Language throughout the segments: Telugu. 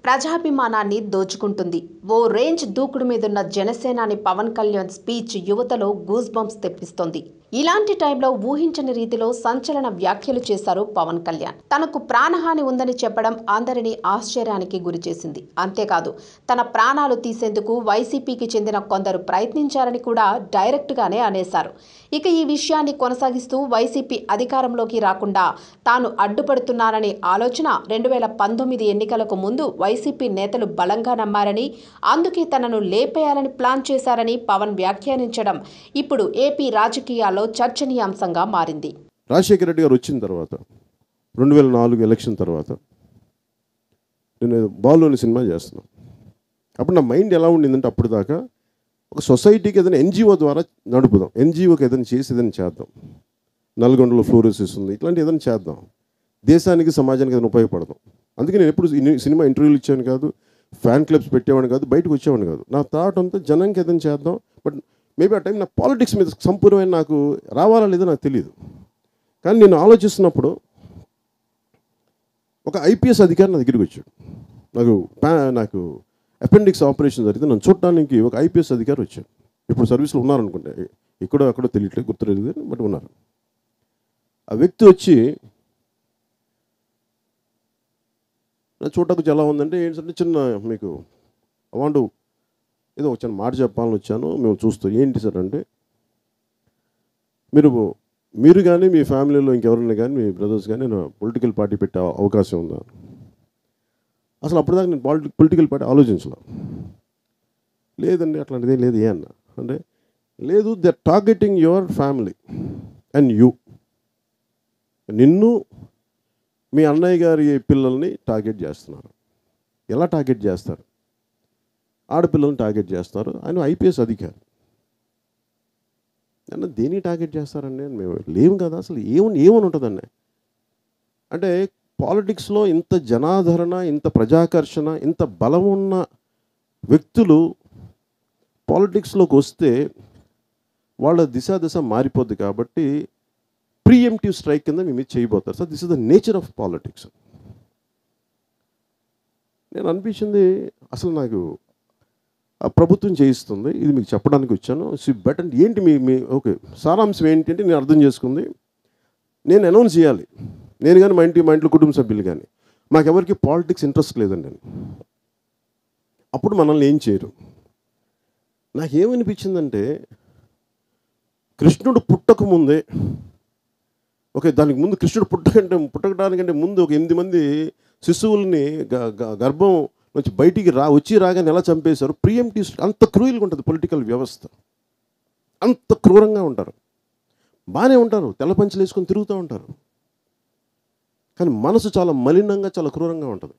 ప్రజాభిమానాన్ని దోచుకుంటుంది ఓ రేంజ్ దూకుడు మీదున్న జనసేనాని పవన్ కళ్యాణ్ స్పీచ్ యువతలో గూస్ బంప్స్ తెప్పిస్తోంది ఇలాంటి టైంలో ఊహించని రీతిలో సంచలన వ్యాఖ్యలు చేశారు పవన్ కళ్యాణ్ తనకు ప్రాణహాని ఉందని చెప్పడం అందరినీ ఆశ్చర్యానికి గురిచేసింది అంతేకాదు తన ప్రాణాలు తీసేందుకు వైసీపీకి చెందిన కొందరు ప్రయత్నించారని కూడా డైరెక్ట్ గానే అనేశారు ఇక ఈ విషయాన్ని కొనసాగిస్తూ వైసీపీ అధికారంలోకి రాకుండా తాను అడ్డుపడుతున్నాననే ఆలోచన రెండు వేల పంతొమ్మిది ఎన్నికలకు ముందు వైసీపీ నేతలు బలంగా నమ్మారని అందుకే తనను లేపేయాలని ప్లాన్ చేశారని పవన్ వ్యాఖ్యానించడం ఇప్పుడు ఏపీ రాజకీయాల్లో చర్చనీయాంశంగా మారింది రాజశేఖర రెడ్డి గారు వచ్చిన తర్వాత రెండు వేల నాలుగు ఎలక్షన్ తర్వాత నేను బాలుని సినిమా చేస్తున్నాను అప్పుడు నా మైండ్ ఎలా ఉండిందంటే అప్పుడు దాకా ఒక సొసైటీకి ఏదైనా ఎన్జిఓ ద్వారా నడుపుదాం ఎన్జిఓకి ఏదైనా చేసి ఏదైనా చేద్దాం నల్గొండలో ఫ్లోరోసిస్ ఉంది ఇట్లాంటి ఏదైనా చేద్దాం దేశానికి సమాజానికి ఏదైనా ఉపయోగపడదాం అందుకే నేను ఎప్పుడు ఇన్ని- సినిమా ఇంటర్వ్యూలు ఇచ్చాను కాదు ఫ్యాన్ క్లబ్స్ పెట్టేవాడిని కాదు బయటకు వచ్చేవాడిని కాదు నా థాట్ అంతా జనానికి ఏదైనా చేద్దాం బట్ మేబీ ఆ టైం నా పాలిటిక్స్ మీద సంపూర్ణమైన నాకు రావాలా లేదో నాకు తెలియదు కానీ నేను ఆలోచిస్తున్నప్పుడు ఒక ఐపీఎస్ అధికారి నా దగ్గరికి వచ్చాడు నాకు ప్యా- నాకు అపెండిక్స్ ఆపరేషన్ జరిగితే నన్ను చూడటానికి ఒక ఐపీఎస్ అధికారి వచ్చాడు ఇప్పుడు సర్వీస్లో ఉన్నారనుకుంటా ఎక్కడో అక్కడో తెలియట్లేదు గుర్తులేదు బట్ ఉన్నారు ఆ వ్యక్తి వచ్చి నా చూడటానికి ఎలా ఉందంటే ఏంటంటే చిన్న మీకు అవాండు ఏదో ఒక చిన్న మాట చెప్పాలని వచ్చాను మేము చూస్తూ ఏంటి సార్ అంటే మీరు మీరు కానీ మీ ఫ్యామిలీలో ఇంకెవరైనా కానీ మీ బ్రదర్స్ కానీ నేను పొలిటికల్ పార్టీ పెట్టే అవకాశం ఉందా అసలు అప్పటిదాకా నేను పాలిటి పొలిటికల్ పార్టీ ఆలోచించలే లేదండి అట్లాంటిది లేదు ఏ అన్న అంటే లేదు they targeting your family and you నిన్ను మీ అన్నయ్య గారి పిల్లల్ని టార్గెట్ చేస్తున్నారు ఎలా టార్గెట్ చేస్తారు ఆడపిల్లల్ని టార్గెట్ చేస్తారు ఆయన ఐపీఎస్ అధికారి అన్న దేని టార్గెట్ చేస్తారండి అని మేము లేవు కదా అసలు ఏమని ఏమని ఉంటుందండి అంటే పాలిటిక్స్లో ఇంత జనాదరణ ఇంత ప్రజాకర్షణ ఇంత బలం ఉన్న వ్యక్తులు పాలిటిక్స్లోకి వస్తే వాళ్ళ దిశ దిశ మారిపోద్ది కాబట్టి ప్రీఎంటివ్ స్ట్రైక్ కింద మీ మీద చేయబోతారు sir this is the nature of politics నేను అనిపించింది అసలు నాకు ఆ ప్రభుత్వం చేయిస్తుంది ఇది మీకు చెప్పడానికి వచ్చాను సి బట్ అంటే ఏంటి మీ మీ ఓకే సారాంశం ఏంటి అంటే నేను అర్థం చేసుకుంది నేను అనౌన్స్ చేయాలి నేను కానీ మా ఇంటి మా ఇంట్లో కుటుంబ సభ్యులు కానీ మాకెవరికి పాలిటిక్స్ ఇంట్రెస్ట్ లేదండి నేను అప్పుడు మనల్ని ఏం చేయరు నాకేమనిపించిందంటే కృష్ణుడు పుట్టక ముందే ఓకే దానికి ముందు కృష్ణుడు పుట్టకంటే పుట్టకడానికంటే ముందు ఒక ఎనిమిది మంది శిశువుల్ని గ- గ- గర్భం నుంచి బయటికి రా వచ్చి రాగానే ఎలా చంపేశారు ప్రియంటీ అంత క్రూయల్గా ఉంటుంది పొలిటికల్ వ్యవస్థ అంత క్రూరంగా ఉంటారు బాగానే ఉంటారు తెల్ల పంచలు వేసుకొని తిరుగుతూ ఉంటారు కానీ మనసు చాలా మలినంగా చాలా క్రూరంగా ఉంటుంది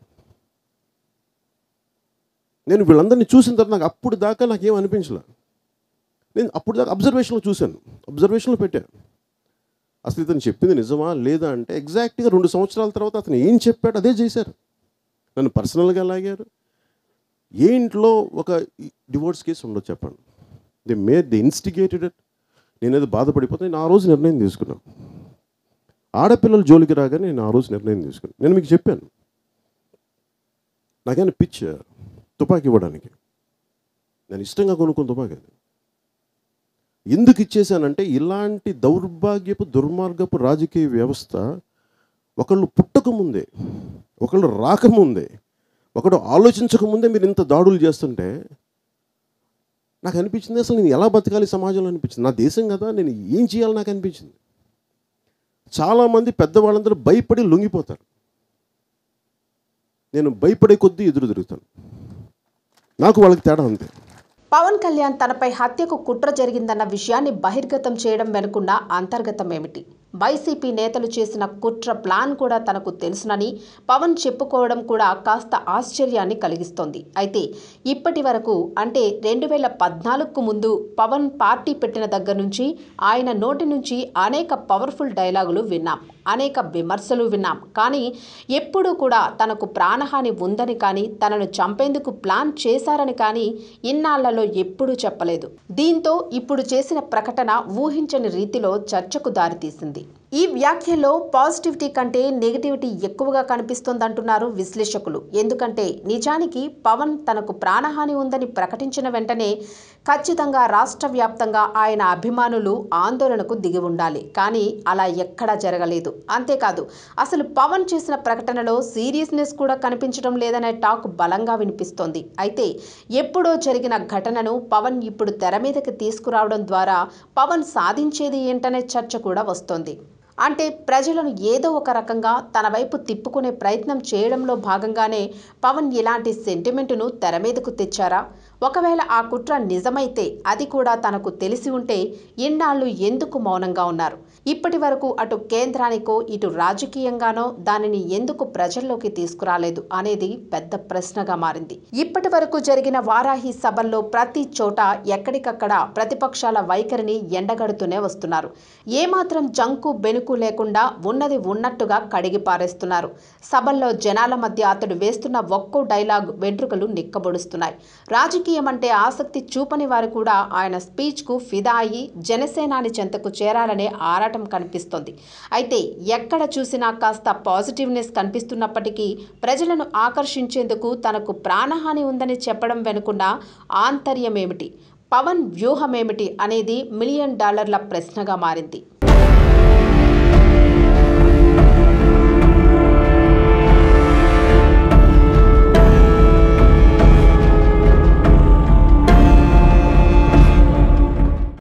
నేను వీళ్ళందరినీ చూసిన తర్వాత నాకు అప్పుడు దాకా నాకేం అనిపించలే నేను అప్పుడు దాకా అబ్జర్వేషన్లో చూశాను అబ్జర్వేషన్లో పెట్టాను అసలు ఇతను చెప్పింది నిజమా లేదా అంటే ఎగ్జాక్ట్గా రెండు సంవత్సరాల తర్వాత అతను ఏం చెప్పాడు అదే చేశారు నన్ను పర్సనల్గా లాగారు ఏ ఇంట్లో ఒక డివోర్స్ కేసు ఉండదు చెప్పండి they may they instigated it నేనేదో బాధపడిపోతే నేను ఆ రోజు నిర్ణయం తీసుకున్నాను ఆడపిల్లల జోలికి రాగానే నేను ఆ రోజు నిర్ణయం తీసుకున్నాను నేను మీకు చెప్పాను నాకైనా పిచ్ తుపాకీ ఇవ్వడానికి నేను ఇష్టంగా కొనుక్కున్న తుపాకీ అది ఎందుకు ఇచ్చేసానంటే ఇలాంటి దౌర్భాగ్యపు దుర్మార్గపు రాజకీయ వ్యవస్థ ఒకళ్ళు పుట్టకముందే ఒకళ్ళు రాకముందే ఒకడు ఆలోచించకముందే మీరు ఇంత దాడులు చేస్తుంటే నాకు అనిపించింది అసలు నేను ఎలా బతకాలి సమాజంలో అనిపించింది నా దేశం కదా నేను ఏం చేయాలి నాకు అనిపించింది చాలామంది పెద్దవాళ్ళందరూ భయపడి లొంగిపోతారు నేను భయపడే కొద్దీ ఎదురు తిరుగుతాను నాకు వాళ్ళకి తేడా అంతే పవన్ కళ్యాణ్ తనపై హత్యకు కుట్ర జరిగిందన్న విషయాన్ని బహిర్గతం చేయడం వెనుకున్న అంతర్గతం ఏమిటి వైసీపీ నేతలు చేసిన కుట్ర ప్లాన్ కూడా తనకు తెలుసునని పవన్ చెప్పుకోవడం కూడా కాస్త ఆశ్చర్యాన్ని కలిగిస్తోంది అయితే ఇప్పటి వరకు అంటే రెండు వేల పద్నాలుగుకు ముందు పవన్ పార్టీ పెట్టిన దగ్గర నుంచి ఆయన నోటి నుంచి అనేక పవర్ఫుల్ డైలాగులు విన్నాం అనేక విమర్శలు విన్నాం కానీ ఎప్పుడూ కూడా తనకు ప్రాణహాని ఉందని కానీ తనను చంపేందుకు ప్లాన్ చేశారని కానీ ఇన్నాళ్లలో ఎప్పుడూ చెప్పలేదు దీంతో ఇప్పుడు చేసిన ప్రకటన ఊహించని రీతిలో చర్చకు దారితీసింది ఈ వ్యాఖ్యలో పాజిటివిటీ కంటే నెగిటివిటీ ఎక్కువగా కనిపిస్తోందంటున్నారు విశ్లేషకులు ఎందుకంటే నిజానికి పవన్ తనకు ప్రాణహాని ఉందని ప్రకటించిన వెంటనే ఖచ్చితంగా రాష్ట్ర వ్యాప్తంగా ఆయన అభిమానులు ఆందోళనకు దిగి ఉండాలి కానీ అలా ఎక్కడా జరగలేదు అంతేకాదు అసలు పవన్ చేసిన ప్రకటనలో సీరియస్నెస్ కూడా కనిపించడం లేదనే టాక్ బలంగా వినిపిస్తోంది అయితే ఎప్పుడో జరిగిన ఘటనను పవన్ ఇప్పుడు తెర మీదకి తీసుకురావడం ద్వారా పవన్ సాధించేది ఏంటనే చర్చ కూడా వస్తోంది అంటే ప్రజలను ఏదో ఒక రకంగా తన వైపు తిప్పుకునే ప్రయత్నం చేయడంలో భాగంగానే పవన్ ఇలాంటి సెంటిమెంటును తెర మీదకు తెచ్చారా ఒకవేళ ఆ కుట్ర నిజమైతే అది కూడా తనకు తెలిసి ఉంటే ఇన్నాళ్ళు ఎందుకు మౌనంగా ఉన్నారు ఇప్పటి వరకు అటు కేంద్రానికో ఇటు రాజకీయంగానో దానిని ఎందుకు ప్రజల్లోకి తీసుకురాలేదు అనేది పెద్ద ప్రశ్నగా మారింది ఇప్పటి వరకు జరిగిన వారాహి సభల్లో ప్రతి చోట ఎక్కడికక్కడ ప్రతిపక్షాల వైఖరిని ఎండగడుతూనే వస్తున్నారు ఏమాత్రం జంకు బెనుకు లేకుండా ఉన్నది ఉన్నట్టుగా కడిగి పారేస్తున్నారు సభల్లో జనాల మధ్య అతడు వేస్తున్న ఒక్కో డైలాగ్ వెంట్రుకలు నిక్కబొడుస్తున్నాయి రాజకీయం అంటే ఆసక్తి చూపని వారు కూడా ఆయన స్పీచ్కు ఫిదా అయి జనసేనాని చెంతకు చేరాలనే ఆరాటం కనిపిస్తోంది అయితే ఎక్కడ చూసినా కాస్త పాజిటివ్నెస్ కనిపిస్తున్నప్పటికీ ప్రజలను ఆకర్షించేందుకు తనకు ప్రాణహాని ఉందని చెప్పడం వెనుకున్న ఆంతర్యమేమిటి పవన్ వ్యూహమేమిటి అనేది మిలియన్ డాలర్ల ప్రశ్నగా మారింది